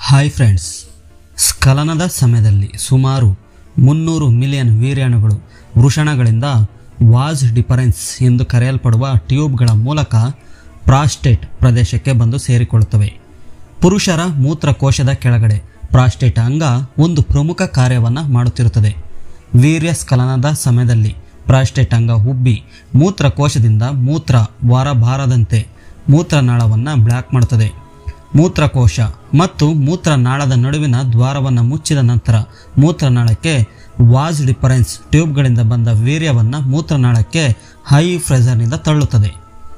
hi friends ಸ್ಖಲನದ ಸಮಯದಲ್ಲಿ ಸುಮಾರು ಮುನ್ನೂರು ಮಿಲಿಯನ್ ವೀರ್ಯಾಣುಗಳು ವೃಷಣಗಳಿಂದ ವಾಸ್ ಡಿಫರೆನ್ಸ್ ಎಂದು ಕರೆಯಲ್ಪಡುವ ಟ್ಯೂಬ್ಗಳ ಮೂಲಕ ಪ್ರಾಸ್ಟೇಟ್ ಪ್ರದೇಶಕ್ಕೆ ಬಂದು ಸೇರಿಕೊಳ್ಳುತ್ತವೆ ಪುರುಷರ ಮೂತ್ರಕೋಶದ ಕೆಳಗಡೆ ಪ್ರಾಸ್ಟೇಟ್ ಅಂಗ ಒಂದು ಪ್ರಮುಖ ಕಾರ್ಯವನ್ನು ಮಾಡುತ್ತಿರುತ್ತದೆ ವೀರ್ಯ ಸ್ಖಲನದ ಸಮಯದಲ್ಲಿ ಪ್ರಾಸ್ಟೇಟ್ ಅಂಗ ಉಬ್ಬಿ ಮೂತ್ರಕೋಶದಿಂದ ಮೂತ್ರ ಹೊರಬಾರದಂತೆ ಮೂತ್ರನಾಳವನ್ನು ಬ್ಲಾಕ್ ಮಾಡುತ್ತದೆ ಮೂತ್ರಕೋಶ ಮತ್ತು ಮೂತ್ರನಾಳದ ನಡುವಿನ ದ್ವಾರವನ್ನು ಮುಚ್ಚಿದ ನಂತರ ಮೂತ್ರನಾಳಕ್ಕೆ ವಾಸ್ ಡಿಫರೆನ್ಸ್ ಟ್ಯೂಬ್ಗಳಿಂದ ಬಂದ ವೀರ್ಯವನ್ನು ಮೂತ್ರನಾಳಕ್ಕೆ ಹೈ ಪ್ರೆಷರ್ನಿಂದ ತಳ್ಳುತ್ತದೆ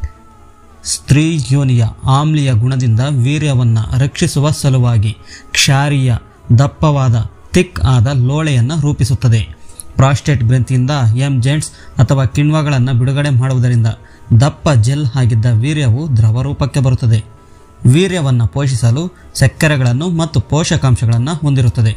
ಸ್ತ್ರೀ ಯೋನಿಯ ಆಮ್ಲೀಯ ಗುಣದಿಂದ ವೀರ್ಯವನ್ನು ರಕ್ಷಿಸುವ ಸಲುವಾಗಿ ಕ್ಷಾರೀಯ ದಪ್ಪವಾದ ತಿಕ್ ಆದ ಲೋಳೆಯನ್ನು ರೂಪಿಸುತ್ತದೆ ಪ್ರಾಸ್ಟೇಟ್ ಗ್ರಂಥಿಯಿಂದ ಎಂ ಜೆಂಟ್ಸ್ ಅಥವಾ ಕಿಣ್ವಗಳನ್ನು ಬಿಡುಗಡೆ ಮಾಡುವುದರಿಂದ ದಪ್ಪ ಜೆಲ್ ಆಗಿದ್ದ ವೀರ್ಯವು ದ್ರವ ರೂಪಕ್ಕೆ ಬರುತ್ತದೆ ವೀರ್ಯವನ್ನು ಪೋಷಿಸಲು ಸಕ್ಕರೆಗಳನ್ನು ಮತ್ತು ಪೋಷಕಾಂಶಗಳನ್ನು ಹೊಂದಿರುತ್ತದೆ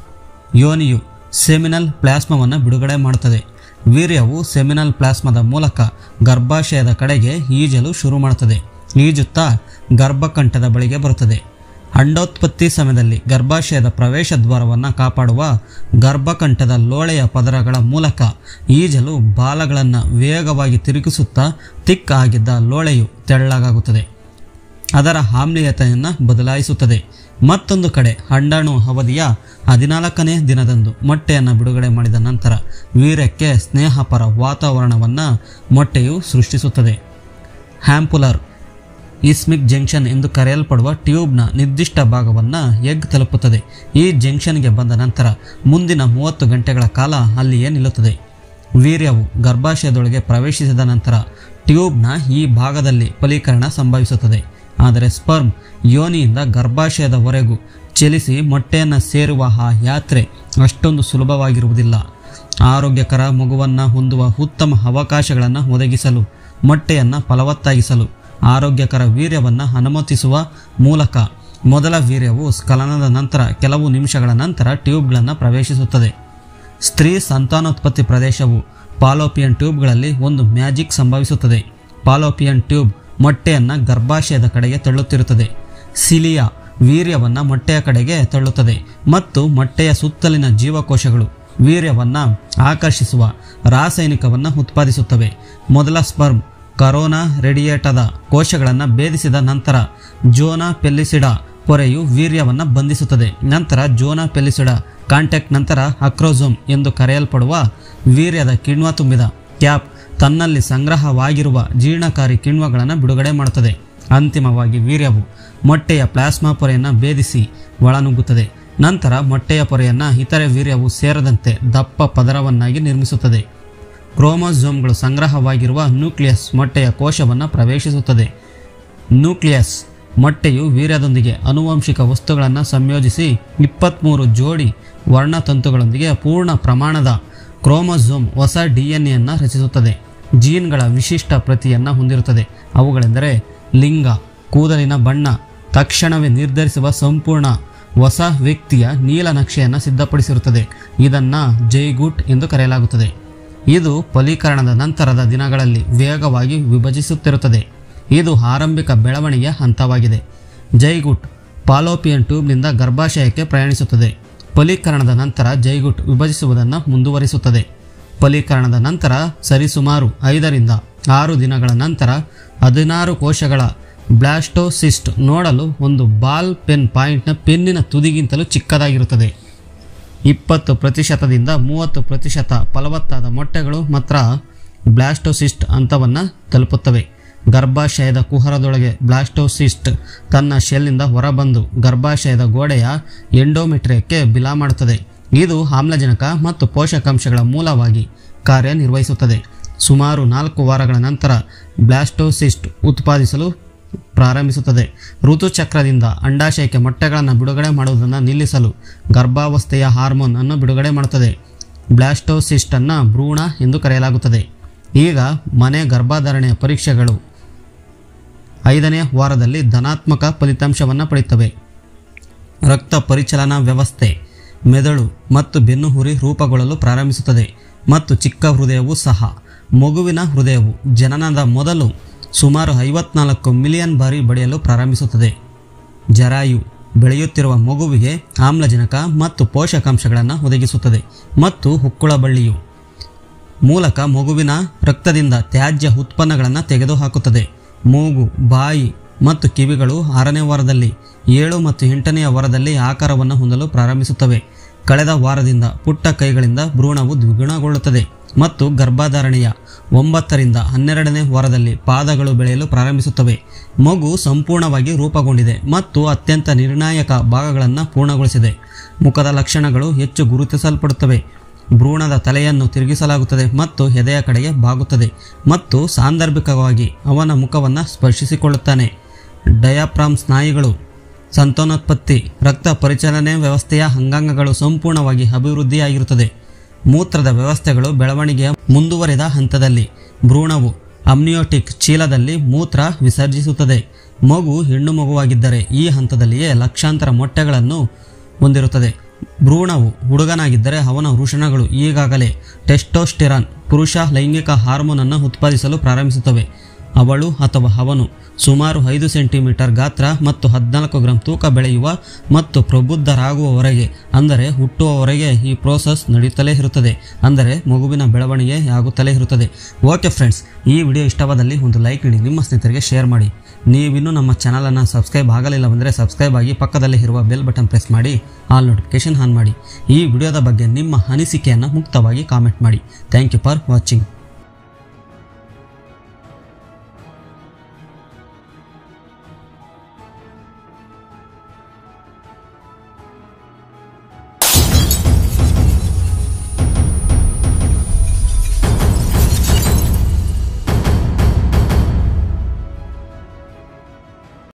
ಯೋನಿಯು ಸೆಮಿನಲ್ ಪ್ಲಾಸ್ಮವನ್ನು ಬಿಡುಗಡೆ ಮಾಡುತ್ತದೆ ವೀರ್ಯವು ಸೆಮಿನಲ್ ಪ್ಲಾಸ್ಮದ ಮೂಲಕ ಗರ್ಭಾಶಯದ ಕಡೆಗೆ ಈಜಲು ಶುರು ಮಾಡುತ್ತದೆ ಈಜುತ್ತಾ ಗರ್ಭಕಂಠದ ಬಳಿಗೆ ಬರುತ್ತದೆ ಅಂಡೋತ್ಪತ್ತಿ ಸಮಯದಲ್ಲಿ ಗರ್ಭಾಶಯದ ಪ್ರವೇಶ ದ್ವಾರವನ್ನು ಕಾಪಾಡುವ ಗರ್ಭಕಂಠದ ಲೋಳೆಯ ಪದರಗಳ ಮೂಲಕ ಈಜಲು ಬಾಲಗಳನ್ನು ವೇಗವಾಗಿ ತಿರುಗಿಸುತ್ತಾ ತಿಕ್ ಆಗಿದ್ದ ಲೋಳೆಯು ತೆಳ್ಳಗಾಗುತ್ತದೆ ಅದರ ಆಮ್ಲೀಯತೆಯನ್ನು ಬದಲಾಯಿಸುತ್ತದೆ ಮತ್ತೊಂದು ಕಡೆ ಅಂಡಾಣು ಅವಧಿಯ ಹದಿನಾಲ್ಕನೇ ದಿನದಂದು ಮೊಟ್ಟೆಯನ್ನು ಬಿಡುಗಡೆ ಮಾಡಿದ ನಂತರ ವೀರ್ಯಕ್ಕೆ ಸ್ನೇಹಪರ ವಾತಾವರಣವನ್ನು ಮೊಟ್ಟೆಯು ಸೃಷ್ಟಿಸುತ್ತದೆ ಹ್ಯಾಂಪುಲರ್ ಇಸ್ಮಿಕ್ ಜಂಕ್ಷನ್ ಎಂದು ಕರೆಯಲ್ಪಡುವ ಟ್ಯೂಬ್ನ ನಿರ್ದಿಷ್ಟ ಭಾಗವನ್ನು ಎಗ್ ತಲುಪುತ್ತದೆ ಈ ಜಂಕ್ಷನ್ಗೆ ಬಂದ ನಂತರ ಮುಂದಿನ ಮೂವತ್ತು ಗಂಟೆಗಳ ಕಾಲ ಅಲ್ಲಿಯೇ ನಿಲ್ಲುತ್ತದೆ ವೀರ್ಯವು ಗರ್ಭಾಶಯದೊಳಗೆ ಪ್ರವೇಶಿಸಿದ ನಂತರ ಟ್ಯೂಬ್ನ ಈ ಭಾಗದಲ್ಲಿ ಫಲೀಕರಣ ಸಂಭವಿಸುತ್ತದೆ ಆದರೆ ಸ್ಪರ್ಮ್ ಯೋನಿಯಿಂದ ಗರ್ಭಾಶಯದವರೆಗೂ ಚಲಿಸಿ ಮೊಟ್ಟೆಯನ್ನು ಸೇರುವ ಆ ಯಾತ್ರೆ ಅಷ್ಟೊಂದು ಸುಲಭವಾಗಿರುವುದಿಲ್ಲ ಆರೋಗ್ಯಕರ ಮಗುವನ್ನು ಹೊಂದುವ ಉತ್ತಮ ಅವಕಾಶಗಳನ್ನು ಒದಗಿಸಲು ಮೊಟ್ಟೆಯನ್ನು ಫಲವತ್ತಾಗಿಸಲು ಆರೋಗ್ಯಕರ ವೀರ್ಯವನ್ನು ಅನುಮತಿಸುವ ಮೂಲಕ ಮೊದಲ ವೀರ್ಯವು ಸ್ಖಲನದ ನಂತರ ಕೆಲವು ನಿಮಿಷಗಳ ನಂತರ ಟ್ಯೂಬ್ಗಳನ್ನು ಪ್ರವೇಶಿಸುತ್ತದೆ ಸ್ತ್ರೀ ಸಂತಾನೋತ್ಪತ್ತಿ ಪ್ರದೇಶವು ಪಾಲೋಪಿಯನ್ ಟ್ಯೂಬ್ಗಳಲ್ಲಿ ಒಂದು ಮ್ಯಾಜಿಕ್ ಸಂಭವಿಸುತ್ತದೆ ಪಾಲೋಪಿಯನ್ ಟ್ಯೂಬ್ ಮೊಟ್ಟೆಯನ್ನು ಗರ್ಭಾಶಯದ ಕಡೆಗೆ ತಳ್ಳುತ್ತಿರುತ್ತದೆ ಸಿಲಿಯಾ ವೀರ್ಯವನ್ನು ಮೊಟ್ಟೆಯ ಕಡೆಗೆ ತಳ್ಳುತ್ತದೆ ಮತ್ತು ಮೊಟ್ಟೆಯ ಸುತ್ತಲಿನ ಜೀವಕೋಶಗಳು ವೀರ್ಯವನ್ನು ಆಕರ್ಷಿಸುವ ರಾಸಾಯನಿಕವನ್ನು ಉತ್ಪಾದಿಸುತ್ತವೆ ಮೊದಲ ಸ್ಪರ್ಮ್ ಕರೋನಾ ರೇಡಿಯೇಟದ ಕೋಶಗಳನ್ನು ಭೇದಿಸಿದ ನಂತರ ಜೋನಾ ಪೆಲ್ಲಿಸಿಡಾ ಪೊರೆಯು ವೀರ್ಯವನ್ನು ಬಂಧಿಸುತ್ತದೆ ನಂತರ ಜೋನಾ ಪೆಲ್ಲಿಸಿಡಾ ಕಾಂಟ್ಯಾಕ್ಟ್ ನಂತರ ಅಕ್ರೋಸೋಮ್ ಎಂದು ಕರೆಯಲ್ಪಡುವ ವೀರ್ಯದ ಕಿಣ್ವ ತುಂಬಿದ ಕ್ಯಾಪ್ ತನ್ನಲ್ಲಿ ಸಂಗ್ರಹವಾಗಿರುವ ಜೀರ್ಣಕಾರಿ ಕಿಣ್ವಗಳನ್ನು ಬಿಡುಗಡೆ ಮಾಡುತ್ತದೆ ಅಂತಿಮವಾಗಿ ವೀರ್ಯವು ಮೊಟ್ಟೆಯ ಪ್ಲಾಸ್ಮಾ ಪೊರೆಯನ್ನು ಭೇದಿಸಿ ಒಳನುಗ್ಗುತ್ತದೆ ನಂತರ ಮೊಟ್ಟೆಯ ಪೊರೆಯನ್ನು ಇತರೆ ವೀರ್ಯವು ಸೇರದಂತೆ ದಪ್ಪ ಪದರವನ್ನಾಗಿ ನಿರ್ಮಿಸುತ್ತದೆ ಕ್ರೋಮೋಸೋಮ್ಗಳು ಸಂಗ್ರಹವಾಗಿರುವ ನ್ಯೂಕ್ಲಿಯಸ್ ಮೊಟ್ಟೆಯ ಕೋಶವನ್ನು ಪ್ರವೇಶಿಸುತ್ತದೆ ನ್ಯೂಕ್ಲಿಯಸ್ ಮೊಟ್ಟೆಯು ವೀರ್ಯದೊಂದಿಗೆ ಆನುವಂಶಿಕ ವಸ್ತುಗಳನ್ನು ಸಂಯೋಜಿಸಿ ಇಪ್ಪತ್ತ್ಮೂರು ಜೋಡಿ ವರ್ಣತಂತುಗಳೊಂದಿಗೆ ಪೂರ್ಣ ಪ್ರಮಾಣದ ಕ್ರೋಮೋಸೋಮ್ ಹೊಸ ಡಿ ಎನ್ ಎಯನ್ನು ರಚಿಸುತ್ತದೆ ಜೀನ್ಗಳ ವಿಶಿಷ್ಟ ಪ್ರತಿಯನ್ನು ಹೊಂದಿರುತ್ತದೆ ಅವುಗಳೆಂದರೆ ಲಿಂಗ ಕೂದಲಿನ ಬಣ್ಣ ತಕ್ಷಣವೇ ನಿರ್ಧರಿಸುವ ಸಂಪೂರ್ಣ ಹೊಸ ವ್ಯಕ್ತಿಯ ನೀಲನಕ್ಷೆಯನ್ನು ಸಿದ್ಧಪಡಿಸಿರುತ್ತದೆ ಇದನ್ನು ಜೈಗೂಟ್ ಎಂದು ಕರೆಯಲಾಗುತ್ತದೆ ಇದು ಫಲೀಕರಣದ ನಂತರದ ದಿನಗಳಲ್ಲಿ ವೇಗವಾಗಿ ವಿಭಜಿಸುತ್ತಿರುತ್ತದೆ ಇದು ಆರಂಭಿಕ ಬೆಳವಣಿಗೆಯ ಹಂತವಾಗಿದೆ ಜೈಗುಟ್ ಪಾಲೋಪಿಯನ್ ಟ್ಯೂಬ್ನಿಂದ ಗರ್ಭಾಶಯಕ್ಕೆ ಪ್ರಯಾಣಿಸುತ್ತದೆ ಫಲೀಕರಣದ ನಂತರ ಜೈಗುಟ್ ವಿಭಜಿಸುವುದನ್ನು ಮುಂದುವರಿಸುತ್ತದೆ ಫಲೀಕರಣದ ನಂತರ ಸರಿಸುಮಾರು ಐದರಿಂದ ಆರು ದಿನಗಳ ನಂತರ ಹದಿನಾರು ಕೋಶಗಳ ಬ್ಲಾಸ್ಟೋಸಿಸ್ಟ್ ನೋಡಲು ಒಂದು ಬಾಲ್ ಪೆನ್ ಪಾಯಿಂಟ್ನ ಪೆನ್ನಿನ ತುದಿಗಿಂತಲೂ ಚಿಕ್ಕದಾಗಿರುತ್ತದೆ ಇಪ್ಪತ್ತು ಪ್ರತಿಶತದಿಂದ ಮೂವತ್ತು ಪ್ರತಿಶತ ಫಲವತ್ತಾದ ಮೊಟ್ಟೆಗಳು ಮಾತ್ರ ಬ್ಲಾಸ್ಟೋಸಿಸ್ಟ್ ಹಂತವನ್ನು ತಲುಪುತ್ತವೆ ಗರ್ಭಾಶಯದ ಕುಹರದೊಳಗೆ ಬ್ಲಾಸ್ಟೋಸಿಸ್ಟ್ ತನ್ನ ಶೆಲ್ನಿಂದ ಹೊರಬಂದು ಗರ್ಭಾಶಯದ ಗೋಡೆಯ ಎಂಡೋಮೆಟ್ರಿಯಕ್ಕೆ ಬಿಲಾ ಮಾಡುತ್ತದೆ ಇದು ಆಮ್ಲಜನಕ ಮತ್ತು ಪೋಷಕಾಂಶಗಳ ಮೂಲವಾಗಿ ಕಾರ್ಯನಿರ್ವಹಿಸುತ್ತದೆ ಸುಮಾರು ನಾಲ್ಕು ವಾರಗಳ ನಂತರ ಬ್ಲಾಸ್ಟೋಸಿಸ್ಟ್ ಉತ್ಪಾದಿಸಲು ಪ್ರಾರಂಭಿಸುತ್ತದೆ ಋತುಚಕ್ರದಿಂದ ಅಂಡಾಶಯಕ್ಕೆ ಮೊಟ್ಟೆಗಳನ್ನು ಬಿಡುಗಡೆ ಮಾಡುವುದನ್ನು ನಿಲ್ಲಿಸಲು ಗರ್ಭಾವಸ್ಥೆಯ ಹಾರ್ಮೋನ್ ಅನ್ನು ಬಿಡುಗಡೆ ಮಾಡುತ್ತದೆ ಬ್ಲಾಸ್ಟೋಸಿಸ್ಟ್ ಅನ್ನು ಭ್ರೂಣ ಎಂದು ಕರೆಯಲಾಗುತ್ತದೆ ಈಗ ಮನೆ ಗರ್ಭಧಾರಣೆಯ ಪರೀಕ್ಷೆಗಳು ಐದನೇ ವಾರದಲ್ಲಿ ಧನಾತ್ಮಕ ಫಲಿತಾಂಶವನ್ನು ಪಡೆಯುತ್ತವೆ ರಕ್ತ ಪರಿಚಲನಾ ವ್ಯವಸ್ಥೆ ಮೆದುಳು ಮತ್ತು ಬೆನ್ನುಹುರಿ ರೂಪುಗೊಳ್ಳಲು ಪ್ರಾರಂಭಿಸುತ್ತದೆ ಮತ್ತು ಚಿಕ್ಕ ಹೃದಯವೂ ಸಹ ಮಗುವಿನ ಹೃದಯವು ಜನನದ ಮೊದಲು ಸುಮಾರು ಐವತ್ನಾಲ್ಕು ಮಿಲಿಯನ್ ಬಾರಿ ಬಡಿಯಲು ಪ್ರಾರಂಭಿಸುತ್ತದೆ ಜರಾಯು ಬೆಳೆಯುತ್ತಿರುವ ಮಗುವಿಗೆ ಆಮ್ಲಜನಕ ಮತ್ತು ಪೋಷಕಾಂಶಗಳನ್ನು ಒದಗಿಸುತ್ತದೆ ಮತ್ತು ಹುಕ್ಕುಳ ಬಳ್ಳಿಯು ಮೂಲಕ ಮಗುವಿನ ರಕ್ತದಿಂದ ತ್ಯಾಜ್ಯ ಉತ್ಪನ್ನಗಳನ್ನು ತೆಗೆದುಹಾಕುತ್ತದೆ ಮೂಗು ಬಾಯಿ ಮತ್ತು ಕಿವಿಗಳು ಆರನೇ ವಾರದಲ್ಲಿ ಏಳು ಮತ್ತು ಎಂಟನೆಯ ವಾರದಲ್ಲಿ ಆಕಾರವನ್ನು ಹೊಂದಲು ಪ್ರಾರಂಭಿಸುತ್ತವೆ ಕಳೆದ ವಾರದಿಂದ ಪುಟ್ಟ ಕೈಗಳಿಂದ ಭ್ರೂಣವು ದ್ವಿಗುಣಗೊಳ್ಳುತ್ತದೆ ಮತ್ತು ಗರ್ಭಧಾರಣೆಯ ಒಂಬತ್ತರಿಂದ ಹನ್ನೆರಡನೇ ವಾರದಲ್ಲಿ ಪಾದಗಳು ಬೆಳೆಯಲು ಪ್ರಾರಂಭಿಸುತ್ತವೆ ಮಗು ಸಂಪೂರ್ಣವಾಗಿ ರೂಪುಗೊಂಡಿದೆ ಮತ್ತು ಅತ್ಯಂತ ನಿರ್ಣಾಯಕ ಭಾಗಗಳನ್ನು ಪೂರ್ಣಗೊಳಿಸಿದೆ ಮುಖದ ಲಕ್ಷಣಗಳು ಹೆಚ್ಚು ಗುರುತಿಸಲ್ಪಡುತ್ತವೆ ಭ್ರೂಣದ ತಲೆಯನ್ನು ತಿರುಗಿಸಲಾಗುತ್ತದೆ ಮತ್ತು ಎದೆಯ ಕಡೆಗೆ ಬಾಗುತ್ತದೆ ಮತ್ತು ಸಾಂದರ್ಭಿಕವಾಗಿ ಅವನ ಮುಖವನ್ನು ಸ್ಪರ್ಶಿಸಿಕೊಳ್ಳುತ್ತಾನೆ ಡಯಾಫ್ರಾಮ್ ಸ್ನಾಯುಗಳು ಸಂತಾನೋತ್ಪತ್ತಿ ರಕ್ತ ಪರಿಚಲನೆ ವ್ಯವಸ್ಥೆಯ ಅಂಗಾಂಗಗಳು ಸಂಪೂರ್ಣವಾಗಿ ಅಭಿವೃದ್ಧಿಯಾಗಿರುತ್ತದೆ ಮೂತ್ರದ ವ್ಯವಸ್ಥೆಗಳು ಬೆಳವಣಿಗೆಯ ಮುಂದುವರೆದ ಹಂತದಲ್ಲಿ ಭ್ರೂಣವು ಅಮ್ನಿಯೋಟಿಕ್ ಚೀಲದಲ್ಲಿ ಮೂತ್ರ ವಿಸರ್ಜಿಸುತ್ತದೆ ಮಗು ಹೆಣ್ಣು ಮಗುವಾಗಿದ್ದರೆ ಈ ಹಂತದಲ್ಲಿಯೇ ಲಕ್ಷಾಂತರ ಮೊಟ್ಟೆಗಳನ್ನು ಹೊಂದಿರುತ್ತದೆ ಭ್ರೂಣವು ಹುಡುಗನಾಗಿದ್ದರೆ ಅವನ ವೃಷಣಗಳು ಈಗಾಗಲೇ ಟೆಸ್ಟೋಸ್ಟೆರಾನ್ ಪುರುಷ ಲೈಂಗಿಕ ಹಾರ್ಮೋನನ್ನು ಉತ್ಪಾದಿಸಲು ಪ್ರಾರಂಭಿಸುತ್ತವೆ ಅವಳು ಅಥವಾ ಅವನು ಸುಮಾರು ಐದು ಸೆಂಟಿಮೀಟರ್ ಗಾತ್ರ ಮತ್ತು ಹದಿನಾಲ್ಕು ಗ್ರಾಂ ತೂಕ ಬೆಳೆಯುವ ಮತ್ತು ಪ್ರಬುದ್ಧರಾಗುವವರೆಗೆ ಅಂದರೆ ಹುಟ್ಟುವವರೆಗೆ ಈ ಪ್ರೋಸೆಸ್ ನಡೀತಲೇ ಇರುತ್ತದೆ ಅಂದರೆ ಮಗುವಿನ ಬೆಳವಣಿಗೆ ಆಗುತ್ತಲೇ ಇರುತ್ತದೆ ಓಕೆ ಫ್ರೆಂಡ್ಸ್ ಈ ವಿಡಿಯೋ ಇಷ್ಟವಾದಲ್ಲಿ ಒಂದು ಲೈಕ್ ನೀಡಿ ನಿಮ್ಮ ಸ್ನೇಹಿತರಿಗೆ ಶೇರ್ ಮಾಡಿ ನೀವಿನ್ನೂ ನಮ್ಮ ಚಾನಲನ್ನು ಸಬ್ಸ್ಕ್ರೈಬ್ ಆಗಲಿಲ್ಲವೆಂದರೆ ಸಬ್ಸ್ಕ್ರೈಬ್ ಆಗಿ ಪಕ್ಕದಲ್ಲಿ ಇರುವ ಬೆಲ್ ಬಟನ್ ಪ್ರೆಸ್ ಮಾಡಿ ಆಲ್ ನೋಟಿಫಿಕೇಶನ್ ಆನ್ ಮಾಡಿ ಈ ವಿಡಿಯೋದ ಬಗ್ಗೆ ನಿಮ್ಮ ಅನಿಸಿಕೆಯನ್ನು ಮುಕ್ತವಾಗಿ ಕಾಮೆಂಟ್ ಮಾಡಿ ಥ್ಯಾಂಕ್ ಯು ಫಾರ್ ವಾಚಿಂಗ್